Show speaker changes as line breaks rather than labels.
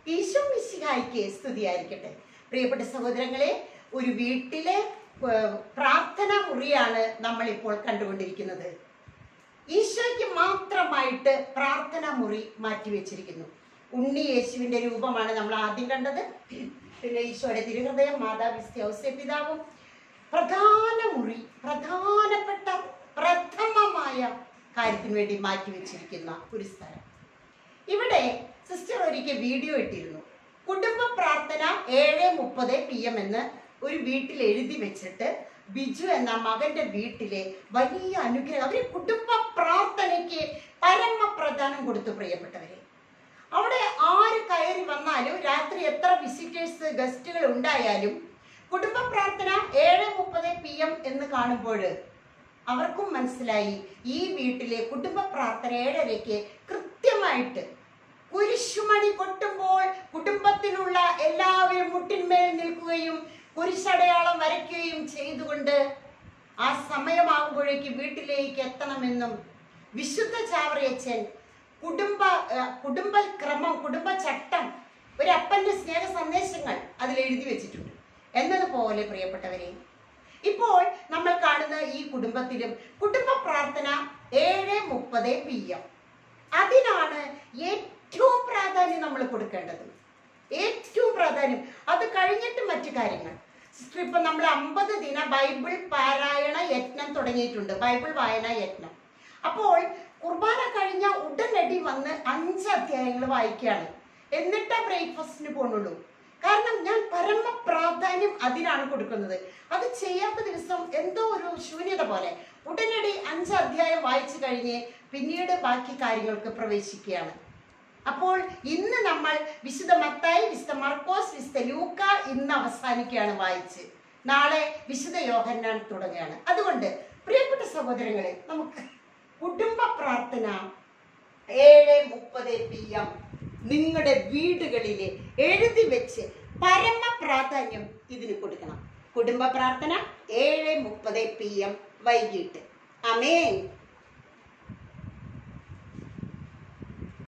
ഈശോ മിശിഹായിക്ക് സ്തുതിയായിരിക്കട്ടെ പ്രിയപ്പെട്ട സഹോദരങ്ങളെ ഒരു വീട്ടിലെ ഏഹ്, പ്രാർത്ഥന മുറിയാണ് നമ്മൾ ഇപ്പോൾ കണ്ടുകൊണ്ടിരിക്കുന്നത് ഈശോയ്ക്ക് മാത്രമായിട്ട് പ്രാർത്ഥന മുറി മാറ്റിവെച്ചിരിക്കുന്നു ഉണ്ണി യേശുവിന്റെ രൂപമാണ് നമ്മൾ ആദ്യം കണ്ടത് പിന്നെ ഈശോയുടെ തിരുഹൃദയം മാതാവിസ്തി ഔസ്യ പിതാവും പ്രധാന മുറി പ്രധാനപ്പെട്ട പ്രഥമമായ കാര്യത്തിന് വേണ്ടി മാറ്റിവെച്ചിരിക്കുന്ന ഒരു സ്ഥലം ഇവിടെ സിസ്റ്റർ ഒരിക്കൽ വീഡിയോ ഇട്ടിരുന്നു കുടുംബ പ്രാർത്ഥന ഏഴ് മുപ്പത് പി എം എന്ന് ഒരു വീട്ടിൽ എഴുതി വെച്ചിട്ട് ബിജു എന്ന മകന്റെ വീട്ടിലെ വലിയ അനുഗ്രഹം അവര് കുടുംബ പ്രാർത്ഥനയ്ക്ക് പരമപ്രധാനം കൊടുത്തു പ്രിയപ്പെട്ടവരെ അവിടെ ആര് കയറി വന്നാലും രാത്രി എത്ര വിസിറ്റേഴ്സ് ഗസ്റ്റുകൾ ഉണ്ടായാലും കുടുംബ പ്രാർത്ഥന ഏഴ് മുപ്പത് പി എം എന്ന് കാണുമ്പോൾ അവർക്കും മനസ്സിലായി ഈ വീട്ടിലെ കുടുംബ പ്രാർത്ഥന ഏഴരയ്ക്ക് കൃത്യമായിട്ട് കുരിശുമണി കൊട്ടുമ്പോൾ കുടുംബത്തിലുള്ള എല്ലാവരും മുട്ടിന്മേൽ നിൽക്കുകയും കുരിശടയാളം വരയ്ക്കുകയും ചെയ്തുകൊണ്ട് ആ സമയമാകുമ്പോഴേക്ക് വീട്ടിലേക്ക് എത്തണമെന്നും വിശുദ്ധ ചാവറയച്ചൻ കുടുംബ ആ, കുടുംബ ക്രമം കുടുംബ ചട്ടം ഒരു അപ്പന്റെ സ്നേഹ സന്ദേശങ്ങൾ അതിൽ എഴുതി വെച്ചിട്ടുണ്ട് എന്നതുപോലെ പ്രിയപ്പെട്ടവരെ ഇപ്പോൾ നമ്മൾ കാണുന്ന ഈ കുടുംബത്തിലും കുടുംബ പ്രാർത്ഥന ഏഴ് മുപ്പത് പി എം അതിനാണ് ഏറ്റവും പ്രാധാന്യം നമ്മൾ കൊടുക്കേണ്ടത് ഏറ്റവും പ്രാധാന്യം അത് കഴിഞ്ഞിട്ട് മറ്റു കാര്യങ്ങൾ സിസ്റ്റർ ഇപ്പൊ നമ്മൾ അമ്പത് ദിന ബൈബിൾ പാരായണ യജ്ഞം തുടങ്ങിയിട്ടുണ്ട് ബൈബിൾ വായന യജ്ഞം അപ്പോൾ കുർബാന കഴിഞ്ഞ ഉടനടി വന്ന് അഞ്ച് അധ്യായങ്ങൾ വായിക്കുകയാണ് എന്നിട്ടാ ബ്രേക്ക്ഫാസ്റ്റിന് പോണുള്ളൂ കാരണം ഞാൻ പരമ പ്രാധാന്യം അതിനാണ് കൊടുക്കുന്നത് അത് ചെയ്യാത്ത ദിവസം എന്തോ ഒരു ശൂന്യത പോലെ ഉടനടി അഞ്ച് അധ്യായം വായിച്ചു കഴിഞ്ഞ് പിന്നീട് ബാക്കി കാര്യങ്ങൾക്ക് പ്രവേശിക്കുകയാണ് അപ്പോൾ ഇന്ന് നമ്മൾ വിശുദ്ധ മത്തായി വിശുദ്ധ മർക്കോസ് വിശുദ്ധ ലൂക്ക ഇന്ന് അവസാനിക്കുകയാണ് വായിച്ച് നാളെ വിശുദ്ധ യോഹന്നാൻ തുടങ്ങുകയാണ് അതുകൊണ്ട് പ്രിയപ്പെട്ട സഹോദരങ്ങളെ നമുക്ക് കുടുംബ പ്രാർത്ഥന ഏഴ് മുപ്പത് പി എം നിങ്ങളുടെ വീടുകളിൽ എഴുതി വെച്ച് പരമ പ്രാധാന്യം ഇതിന് കൊടുക്കണം കുടുംബ പ്രാർത്ഥന ഏഴ് മുപ്പത് പി എം വൈകിട്ട് അമേൻ